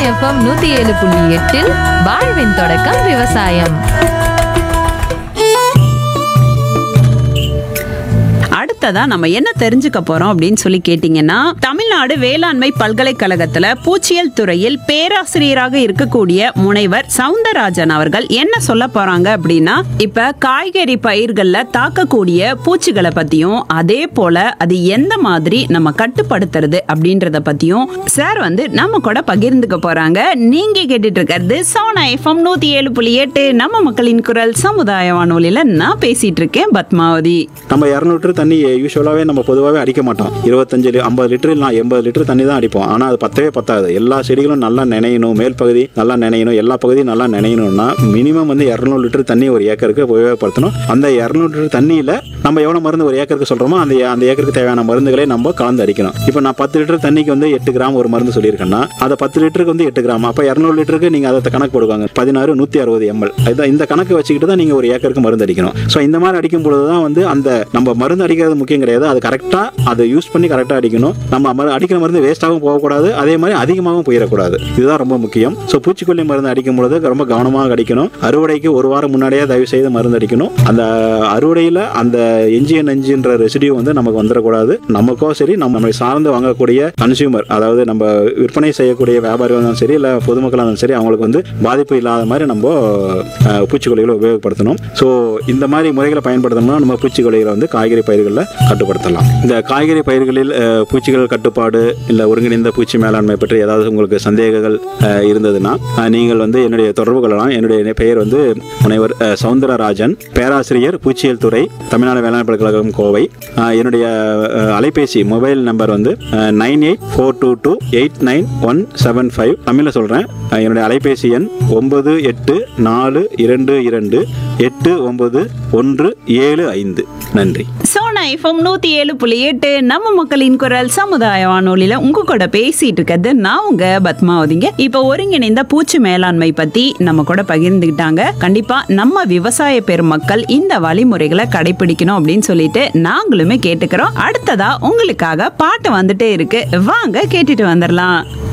FM நூத்தி ஏழு புள்ளி எட்டில் வாழ்வின் தொடக்கம் விவசாயம் அடுத்ததா நம்ம என்ன தெரிஞ்சுக்க போறோம் அப்படின்னு சொல்லி கேட்டீங்கன்னா தமிழ்நாடு வேளாண்மை பல்கலைக்கழகத்துல பூச்சியல் துறையில் பேராசிரியராக இருக்கக்கூடிய முனைவர் சவுந்தரராஜன் அவர்கள் என்ன சொல்ல போறாங்க அப்படின்னா இப்ப காய்கறி பயிர்கள்ல தாக்கக்கூடிய பூச்சிகளை பத்தியும் அதே போல அது எந்த மாதிரி நம்ம கட்டுப்படுத்துறது அப்படின்றத பத்தியும் சார் வந்து நம்ம கூட பகிர்ந்துக்க போறாங்க நீங்க கேட்டுட்டு இருக்கிறது சோனா எஃப்எம் நூத்தி ஏழு புள்ளி எட்டு நம்ம மக்களின் குரல் சமுதாய வானொலியில நான் பேசிட்டு இருக்கேன் பத்மாவதி நம்ம இரநூறு தண்ணி யூஸ்வலாகவே நம்ம பொதுவாகவே அடிக்க மாட்டோம் இருபத்தஞ்சு லி- ஐம்பது லிட்டர் இல்லை எண்பது லிட்டர் தண்ணி தான் அடிப்போம் ஆனால் அது பத்தவே பத்தாது எல்லா செடிகளும் நல்லா நினையணும் மேல் பகுதி நல்லா நினையணும் எல்லா பகுதியும் நல்லா நினையணும்னா மினிமம் வந்து இரநூறு லிட்டர் தண்ணி ஒரு ஏக்கருக்கு உபயோகப்படுத்தணும் அந்த இரநூறு லிட்டர் தண்ணியில் நம்ம எவ்வளோ மருந்து ஒரு ஏக்கருக்கு சொல்கிறோமோ அந்த அந்த ஏக்கருக்கு தேவையான மருந்துகளை நம்ம கலந்து அடிக்கணும் இப்போ நான் பத்து லிட்டர் தண்ணிக்கு வந்து எட்டு கிராம் ஒரு மருந்து சொல்லியிருக்கேன்னா அதை பத்து லிட்டருக்கு வந்து எட்டு கிராம் அப்போ இரநூறு லிட்டருக்கு நீங்கள் அதை கணக்கு போடுவாங்க பதினாறு நூற்றி அறுபது எம்எல் அதுதான் இந்த கணக்கு வச்சுக்கிட்டு தான் நீங்கள் ஒரு ஏக்கருக்கு மருந்து அடிக்கணும் ஸோ இந்த மாதிரி அடிக்கும் பொழுது தான் வந்து அந்த நம்ம மருந்து அடிக்கிறது முக்கியம் கிடையாது அது கரெக்டாக அதை யூஸ் பண்ணி கரெக்டாக அடிக்கணும் நம்ம மரு- அடிக்கிற மருந்து வேஸ்ட்டாகவும் போகக்கூடாது அதே மாதிரி அதிகமாகவும் போயிடக்கூடாது இதுதான் ரொம்ப முக்கியம் ஸோ பூச்சிக்கொல்லி மருந்து அடிக்கும் பொழுது ரொம்ப கவனமாக அடிக்கணும் அறுவடைக்கு ஒரு வாரம் முன்னாடியே தயவு செய்து மருந்து அடிக்கணும் அந்த அறுவடையில் அந்த எஞ்சிய நஞ்சுன்ற ரெசிடியூ வந்து நமக்கு வந்துடக்கூடாது நமக்கோ சரி நம்ம நம்மளை சார்ந்து வாங்கக்கூடிய கன்சியூமர் அதாவது நம்ம விற்பனை செய்யக்கூடிய வியாபாரிகள் இருந்தாலும் சரி இல்லை பொதுமக்களாக இருந்தாலும் சரி அவங்களுக்கு வந்து பாதிப்பு இல்லாத மாதிரி நம்ம அஹ், பூச்சிக்கொல்லிகளை உபயோகப்படுத்தணும் ஸோ இந்த மாதிரி முறைகளை பயன்படுத்தணும்னா நம்ம பூச்சிக்கொல்லிகளை வந்து காய்கறி பயிர்களில் கட்டுப்படுத்தலாம் இந்த காய்கறி பயிர்களில் அஹ், பூச்சிகள் கட்டுப்பாடு இல்லை ஒருங்கிணைந்த பூச்சி மேலாண்மை பற்றி ஏதாவது உங்களுக்கு சந்தேகங்கள் அஹ், இருந்ததுன்னா அஹ், நீங்கள் வந்து என்னுடைய தொடர்பு கொள்ளலாம் என்னுடைய பெயர் வந்து முனைவர் அஹ், சவுந்தரராஜன் பேராசிரியர் பூச்சியல் துறை தமிழ்நாடு வேளாண் பல்கலைக்கழகம் கோவை அஹ், என்னுடைய அஹ், அலைபேசி மொபைல் நம்பர் வந்து nine eight four two two eight nine one seven five தமிழில் சொல்கிறேன் என்னுடைய அலைபேசி எண் ஒன்பது எட்டு நாலு இரண்டு இரண்டு எட்டு ஒன்பது ஒன்று ஏழு ஐந்து நன்றி சோனா எஃப்எம் நூத்தி ஏழு புள்ளி எட்டு நம்ம மக்களின் குரல் சமுதாய வானொலியில உங்க கூட பேசிட்டு இருக்கிறது நான் உங்க பத்மாவதிங்க இப்ப ஒருங்கிணைந்த பூச்சி மேலாண்மை பத்தி நம்ம கூட பகிர்ந்துக்கிட்டாங்க கண்டிப்பா நம்ம விவசாய பெருமக்கள் இந்த வழிமுறைகளை கடைபிடிக்கணும் அப்படின்னு சொல்லிட்டு நாங்களுமே கேட்டுக்கிறோம் அடுத்ததா உங்களுக்காக பாட்டு வந்துட்டே இருக்கு வாங்க கேட்டுட்டு வந்துடலாம்